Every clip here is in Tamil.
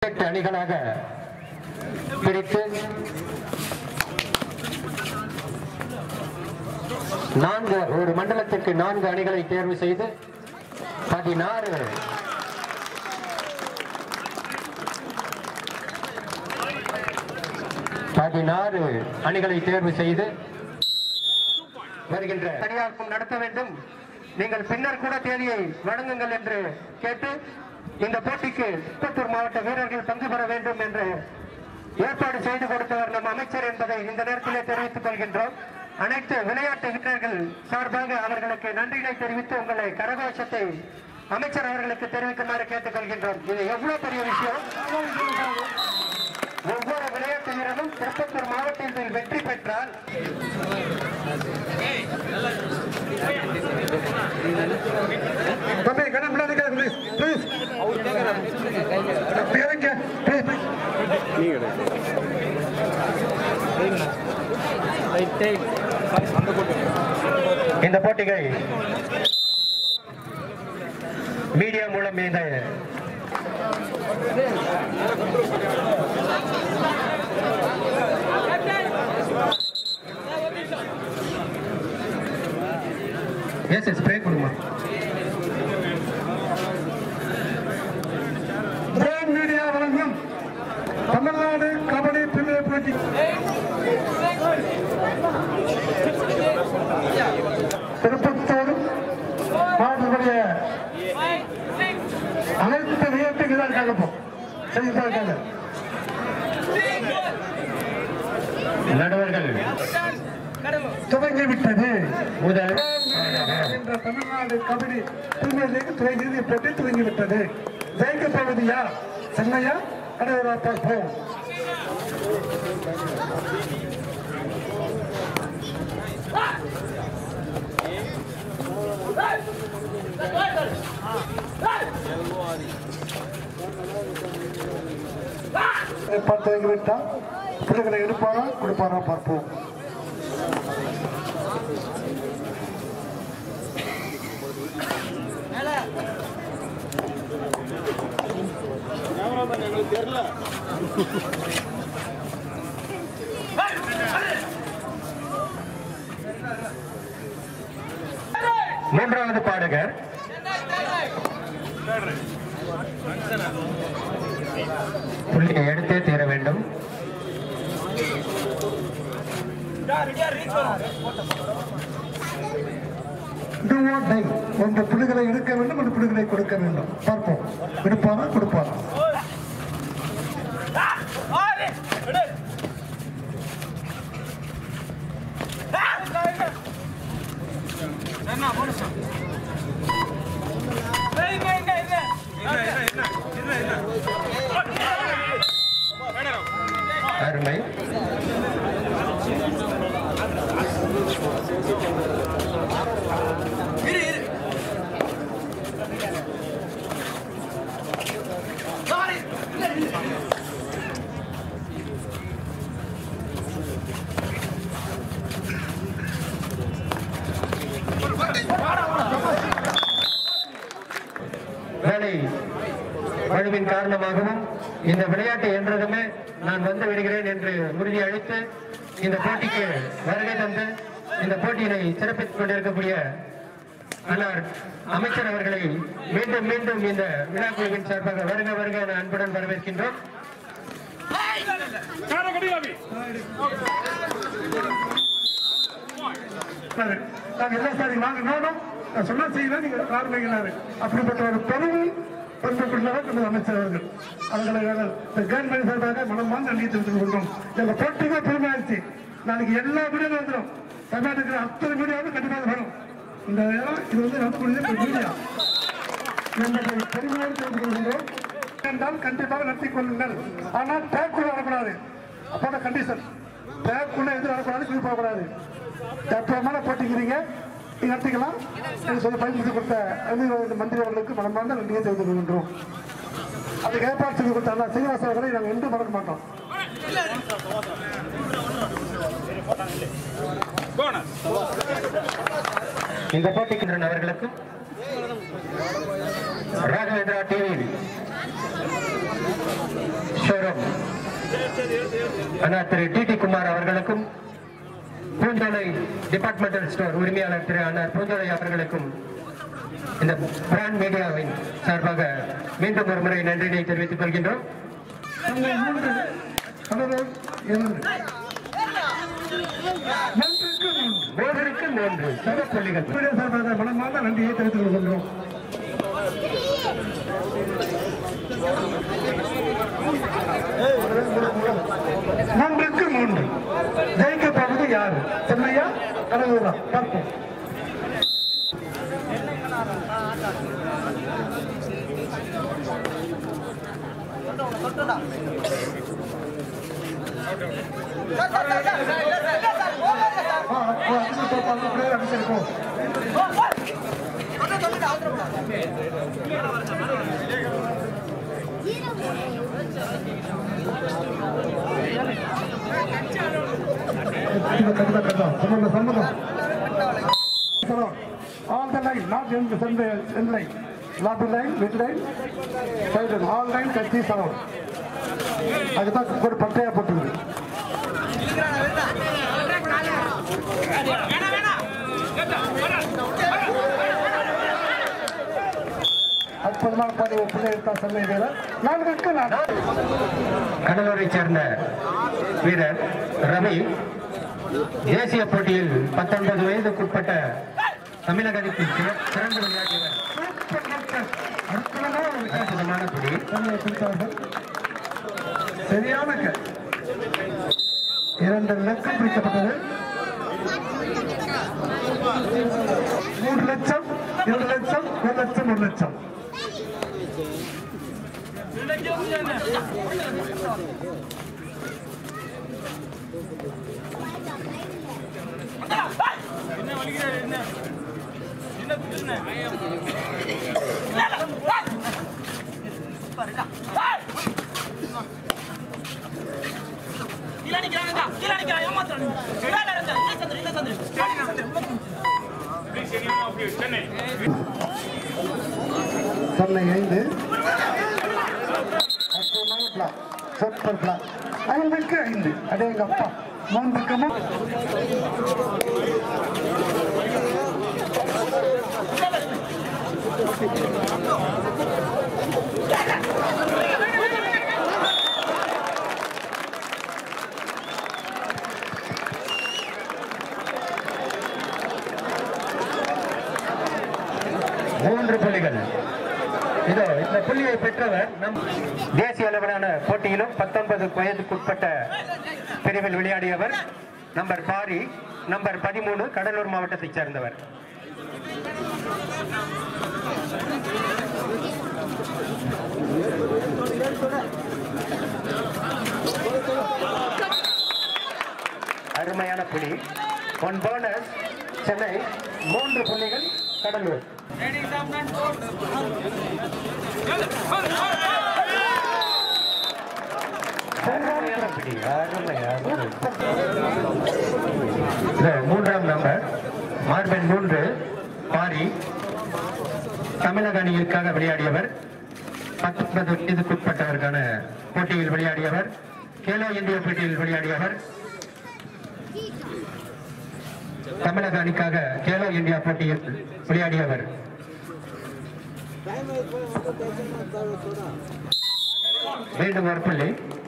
எட்டு அணிகளாக பிரித்து நான்கு ஒரு மண்டலத்திற்கு நான்கு அணிகளை தேர்வு செய்து பதினாறு பதினாறு அணிகளை தேர்வு செய்து வருகின்ற தனியார்க்கும் நடத்த வேண்டும் நீங்கள் பின்னர் கூட தேதியை வழங்குங்கள் என்று கேட்டு இந்த போட்டிக்கு திருப்பத்தூர் மாவட்ட வீரர்கள் பங்கு பெற வேண்டும் என்று ஏற்பாடு செய்து கொடுத்தவர் நம் அமைச்சர் என்பதை இந்த நேரத்திலே தெரிவித்துக் கொள்கின்றோம் அனைத்து விளையாட்டு வீரர்கள் சார்பாக அவர்களுக்கு நன்றிகளை தெரிவித்து உங்களை கரகோஷத்தை அமைச்சர் அவர்களுக்கு தெரிவிக்குமாறு கேட்டுக் கொள்கின்றோம் இது எவ்வளவு பெரிய விஷயம் ஒவ்வொரு விளையாட்டு வீரரும் திருப்பத்தூர் மாவட்டத்தில் வெற்றி பெற்றால் தம்பி கண்ணன் முன்னாடி ப்ளீஸ் ப்ளீஸ் இறங்க ப்ளீஸ் இந்த போட்டிகள் மீடியா மூலம் இந்த எஸ் எஸ் ஸ்ப்ரே கொடுமா பிராண்ட் மீடியா வழங்கும் தமிழ்நாடு கபடி பிரீமியர் போட்டி திருப்பத்தூர் மாவட்டத்துடைய அனைத்து விளையாட்டுக்கு தான் இருக்காங்க இப்போ செய்திதான் இருக்காங்க நடுவர்கள் துவங்கி விட்டது முதல் என்ற தமிழ்நாடு கபடி பிரீமியர் லீக் துவங்கி இறுதிப் போட்டி துவங்கி விட்டது ஜெயிக்க போவது யார் சென்னையா கடைவரா பார்ப்போம் ஏற்பாடு துவங்கி விட்டால் பிள்ளைகளை எடுப்பாரா கொடுப்பாரா பார்ப்போம் மூன்றாவது பாடகர் புள்ளியை எடுத்தே தீர வேண்டும் do or die ஒன்று புலிகளை எடுக்க வேண்டும் ஒன்று புலிகளை கொடுக்க வேண்டும் பார்ப்போம் எடுப்பாரா கொடுப்பாரா அருமை வேலை பழுவின் காரணமாகவும் இந்த விளையாட்டு என்றதுமே நான் வந்து விடுகிறேன் என்று உறுதி அளித்து இந்த போட்டிக்கு வருகை தந்து இந்த போட்டியினை சிறப்பித்துக் கொண்டிருக்கக்கூடிய அன்னார் அமைச்சர் அவர்களை மீண்டும் மீண்டும் இந்த விழா குழுவின் சார்பாக வருக வருக என அன்புடன் வரவேற்கின்றோம் சரி. நாங்க எல்லாம் சரி வாங்க நானும் நான் சொன்ன செய்யல நீங்க கார் வைக்கிறாரு அப்படிப்பட்ட ஒரு பெருமை பண்புக்குள்ளவர் நமது அமைச்சர் அவர்கள் அவர்களை நாங்கள் இந்த கவர்மெண்ட் சார்பாக மனமார்ந்த நன்றி தெரிவித்துக் கொள்கிறோம் எங்க போட்டிக்கே பெருமையாச்சு நாளைக்கு எல்லா மீடியாவும் வந்துடும் தமிழ்நாட்டுக்கு அத்தனை மீடியாவும் கண்டிப்பாக வரும் இந்த இடம் இது வந்து நடத்தக்கூடிய மீடியா என்பதை பெருமையோடு தெரிந்து கொள்கின்றோம் என்றால் கண்டிப்பாக நடத்திக் கொள்ளுங்கள் ஆனால் டேக்குள்ள வரக்கூடாது அப்போட கண்டிஷன் டேக்குள்ள எது வரக்கூடாது சொல்லி போகக்கூடாது தத்துவமான போட்டிக்கிறீங்க நீங்க நடத்திக்கலாம் என்று சொல்லி பயன்படுத்தி கொடுத்த அலுவலக மந்திரி அவர்களுக்கு மனமார்ந்த நன்றியை தெரிவித்துக் கொள்கின்றோம் அதுக்கு ஏற்பாடு செய்து கொடுத்த அண்ணா சீனிவாச அவர்களை நாங்கள் என்றும் மறக்க மாட்டோம் இந்த போட்டிக்கு அவர்களுக்கும் ராகவேந்திரா டிவி அண்ணா திரு டி டி குமார் அவர்களுக்கும் பூஞ்சோலை டிபார்ட்மெண்டல் ஸ்டோர் உரிமையாளர் திரு அண்ணா பூஞ்சோலை அவர்களுக்கும் இந்த பிராண்ட் மீடியாவின் சார்பாக மீண்டும் ஒரு முறை நன்றினை தெரிவித்துக் கொள்கின்றோம் தங்கள் மூன்று கடலூர் இரண்டு மூன்றுக்கு மூன்று மூன்றுக்கு மூன்று சம புள்ளிகள் மீடியா சார்பாக மனமார்ந்த நன்றியை தெரிவித்துக் கொள்கிறோம் மூன்றுக்கு மூன்று ஜெயிக்க போவது யாரு சென்னையா கடலூரா பார்ப்போம் ஆ, ஆ, அடிச்சு போ, போ, அப்படியே அடிச்சு போ. கண்டிப்பா, கண்டிப்பா, கண்டிப்பா. சம்மதம், சம்மதம். சம்மதம். All the line, not in the center, end line. Lobby line, mid line, side line. All line can see surround. அதுதான் ஒரு பட்டையா போட்டுருது அற்புதமான பாடி ஒரு பிள்ளை இருக்கா சென்னை வீரர் நான்குக்கு நான் கடலூரை சேர்ந்த வீரர் ரவி தேசிய போட்டியில் பத்தொன்பது வயதுக்குட்பட்ட தமிழகத்திற்கு சிற- சிறந்து விளையாடியவர் சூப்பர் டாக்டர். அற்புதமான ஒரு catch. அற்புதமான புடி தன்னை பிடித்தார்கள் சரியான catch. இரண்டு லட்சம் பிடிக்கப்பட்டது மூன்று லட்சம் இரண்டு லட்சம் ஒரு லட்சம் ஒரு லட்சம் சென்னை ஐந்து அற்புதமான பிளாக் சூப்பர் பிளாக் ஐந்துக்கு ஐந்து அடே எங்க அப்பா மூன்றுக்கு மூ- மூன்று புள்ளிகள் இதோ இந்த புள்ளியை பெற்றவர் நம் தேசிய அளவிலான போட்டியிலும் பத்தொன்பது வயதுக்குட்பட்ட பிரிவில் விளையாடியவர் நம்பர் பாரி நம்பர் பதிமூணு கடலூர் மாவட்டத்தைச் சேர்ந்தவர் அருமையான புள்ளி ஒன் போனஸ் சென்னை மூன்று புள்ளிகள் கடலூர் அருமையான புள்ளி அருமை அருமை இந்த மூன்றாம் நம்பர் மார்பன் மூன்று பாரி தமிழக அணியிற்காக விளையாடியவர் பத்தொன்பது வயதுக்குட்பட்டவருக்கான போட்டியில் விளையாடியவர் கேலோ இந்தியா போட்டியில் விளையாடியவர் தமிழக அணிக்காக கேலோ இந்தியா போட்டியில் விளையாடியவர் மீண்டும் ஒரு புள்ளி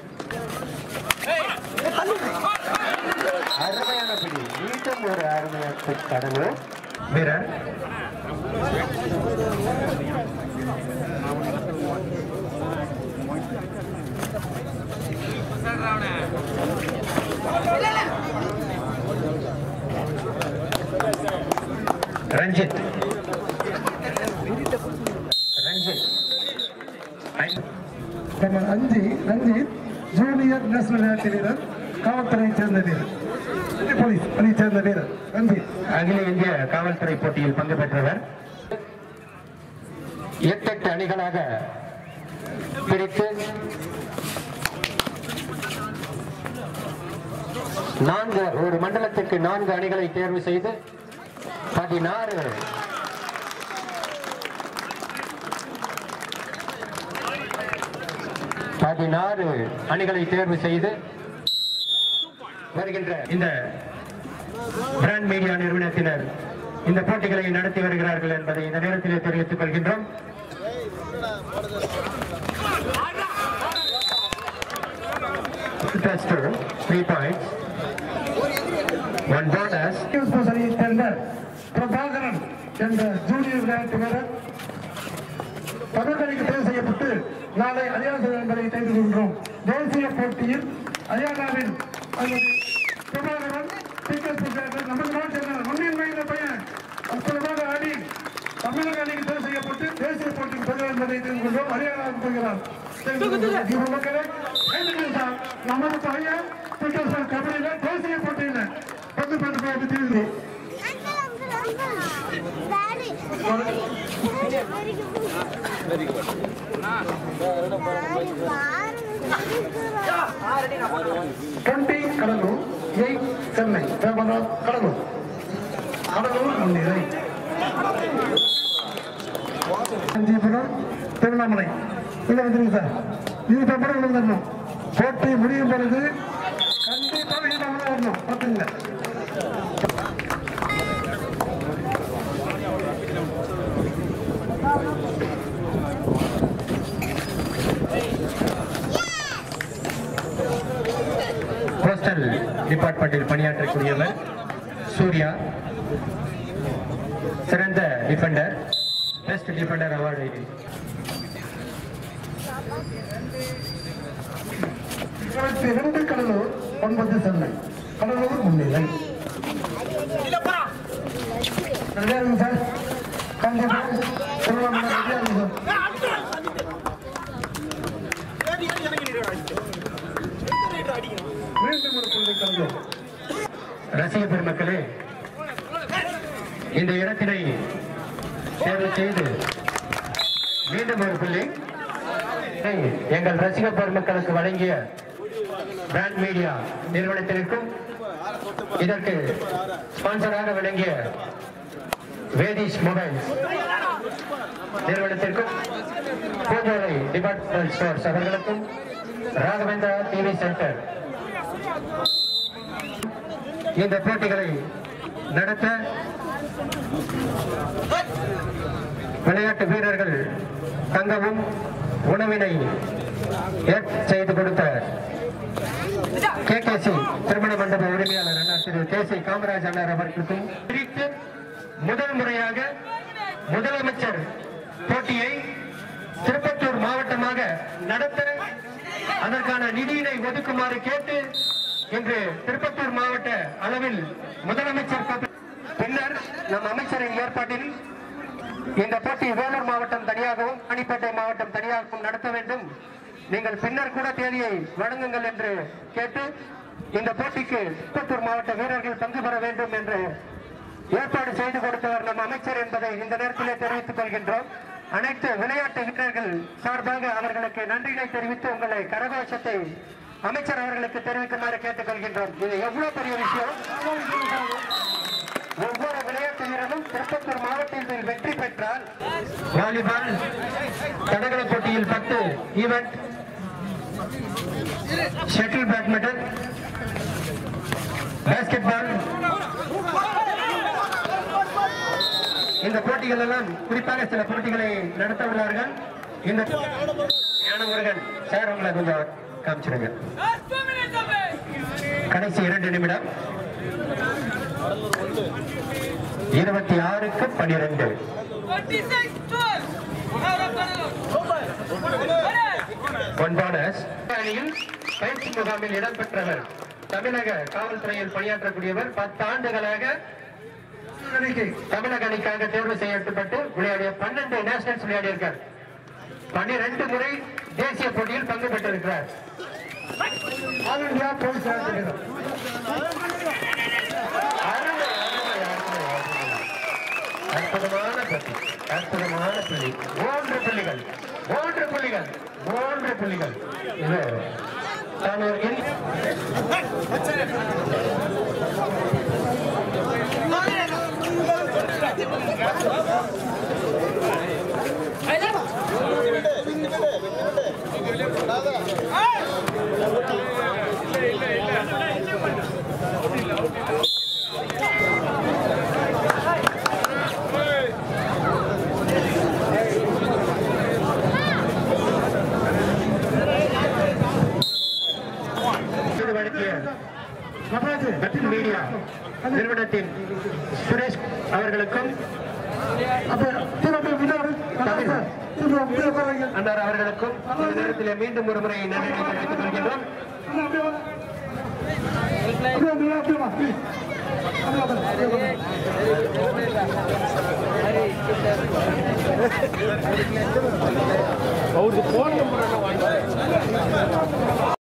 அருமையான பிடி மீண்டும் ஒரு அருமையான கடவு வீரர் ரஞ்சித் ரஞ்சித் ஐந்து நம்ம அஞ்சு ரஞ்சித் ஜூனியர் நேஷனல் விளையாட்டு வீரர் காவல்துறையைச் சேர்ந்த வீரர் சிட்டி போலீஸ் பணியைச் சேர்ந்த வீரர் ரஞ்சித் அகில இந்திய காவல்துறை போட்டியில் பங்கு பெற்றவர் எட்டெட்டு அணிகளாக பிரித்து நான்கு ஒரு மண்டலத்துக்கு நான்கு அணிகளை தேர்வு செய்து பதினாறு பதினாறு அணிகளை தேர்வு செய்து வருகின்ற இந்த பிராண்ட் மீடியா நிறுவனத்தினர் இந்த போட்டிகளை நடத்தி வருகிறார்கள் என்பதை இந்த நேரத்திலே தெரிவித்துக் கொள்கின்றோம் Tester, three points. One bonus. News அணியைச் சேர்ந்த பிரபாகரன் என்ற ஜூனியர் விளையாட்டு வீரர் பதக்கணிக்கு தேர்வு செய்யப்பட்டு நாளை அரியானா என்பதை தெரிந்து கொள்கிறோம் தேசிய போட்டியில் அரியானாவின் அல்லது பிரபாகரன் டிக்கெட் பெற்றார்கள் நமது நாட்டில் முன்னின்மையின் பையன் அற்புதமாக ஆடி தமிழக அணிக்கு தேர்வு செய்யப்பட்டு தேசிய போட்டிக்கு பெறுவார் என்பதை தெரிந்து கொள்கிறோம் அரியானாவுக்கு போகிறார் தெரிந்து கொள்கிறோம். இது மக்களே கைதுகள் தான். நமது பையன் டிக்கெட் சார் கபடியில தேசிய போட்டியில பங்கு பெற்று போவது தெரியுது டுவெண்ட்டி கடலூர் எயிட் சென்னை தேவராஜ் கடலூர் கடலூர் முன்னிலை காஞ்சிபுரம் திருவண்ணாமலை இங்க வந்துருங்க சார் இது பேப்பர் வந்துடணும் போட்டி முடியும் பொழுது கண்டிப்பாக இது உள்ள வரணும் பார்த்துங்க போஸ்டல் டிபார்ட்மெண்டில் பணியாற்றக்கூடியவர் சூர்யா சிறந்த டிஃபெண்டர் பெஸ்ட் டிஃபெண்டர் அவார்டு இருபத்தி ரெண்டு கடலூர் ஒன்பது சென்னை கடலூர் முன்னிலை ரெடியா இருங்க சார் காஞ்சிபுரம் திருவண்ணாமலை ரெடியா இருங்க சார் மீண்டும் ஒரு புள்ளி கடலூர் ரசிக பெருமக்களே இந்த இடத்தினை தேர்வு செய்து மீண்டும் ஒரு புள்ளி இதை எங்கள் ரசிக பெருமக்களுக்கு வழங்கிய பிராண்ட் மீடியா நிறுவனத்திற்கும் இதற்கு ஸ்பான்சராக விளங்கிய வேதிஷ் மொபைல்ஸ் நிறுவனத்திற்கும் பூஜோலை டிபார்ட்மெண்ட் ஸ்டோர்ஸ் அவர்களுக்கும் ராகவேந்திரா டிவி சென்டர் இந்த போட்டிகளை நடத்த விளையாட்டு வீரர்கள் தங்கவும் உணவினை ஏற்று செய்து கொடுத்த கே கே சி திருமண மண்டப உரிமையாளர் அண்ணா திரு கே சி காமராஜ் அண்ணார் அவர்களுக்கும் பிரித்து முதல் முறையாக முதலமைச்சர் போட்டியை திருப்பத்தூர் மாவட்டமாக நடத்த அதற்கான நிதியினை ஒதுக்குமாறு கேட்டு இன்று திருப்பத்தூர் மாவட்ட அளவில் முதலமைச்சர் கூட்ட- பின்னர் நம் அமைச்சரின் ஏற்பாட்டில் இந்த போட்டி வேலூர் மாவட்டம் தனியாகவும் ராணிப்பேட்டை மாவட்டம் தனியாகவும் நடத்த வேண்டும் நீங்கள் பின்னர் கூட தேதியை வழங்குங்கள் என்று கேட்டு இந்த போட்டிக்கு திருப்பத்தூர் மாவட்ட வீரர்கள் பங்கு பெற வேண்டும் என்று ஏற்பாடு செய்து கொடுத்தவர் நம் அமைச்சர் என்பதை இந்த நேரத்திலே தெரிவித்துக் கொள்கின்றோம் அனைத்து விளையாட்டு வீரர்கள் சார்பாக அவர்களுக்கு நன்றிகளை தெரிவித்து உங்களை கரகோஷத்தை அமைச்சர் அவர்களுக்கு தெரிவிக்குமாறு கேட்டுக் கொள்கின்றோம் இது எவ்வளவு பெரிய விஷயம் ஒவ்வொரு விளையாட்டு வீரரும் திருப்பத்தூர் மாவட்டத்தில் வெற்றி பெற்றால் வாலிபால் தடகள போட்டியில் பத்து event shuttle badminton basketball இந்த போட்டிகள் எல்லாம் குறிப்பாக சில போட்டிகளை நடத்த உள்ளார்கள் இந்த ஞானமுருகன் சார் உங்களை கொஞ்சம் காமிச்சிருங்க கடைசி இரண்டு நிமிடம் இருபத்தி ஆறுக்கு பனிரெண்டு ஒன் போனஸ் அணியில் பயிற்சி முகாமில் இடம்பெற்றவர் தமிழக காவல்துறையில் பணியாற்றக்கூடியவர் பத்து ஆண்டுகளாக அணிக்கு தமிழக அணிக்காக தேர்வு செய்யப்பட்டு விளையாடிய பன்னெண்டு நேஷனல்ஸ் விளையாடியிருக்கார் பன்னிரண்டு முறை தேசிய போட்டியில் பங்கு பெற்றிருக்கிறார் ஆல் இந்தியா போலீஸ் ஆட்சியர் அருமை, அருமை, அருமை, அருமை. அற்புதமான பள்ளி அற்புதமான புள்ளி மூன்று புள்ளிகள் மூன்று புள்ளிகள் மூன்று புள்ளிகள் இது நான் ஒரு எண்- Hey, இது வழங்கிய நத்தின் மீடியா நிறுவனத்தின் சுரேஷ் அவர்களுக்கும் அன்னார் அவர்களுக்கும் இந்த நேரத்தில் மீண்டும் ஒரு முறை நன்றி தெரிவித்துக் கொள்கின்றோம் ಅವ್ರದ್ದು ಫೋನ್ ನಂಬರ್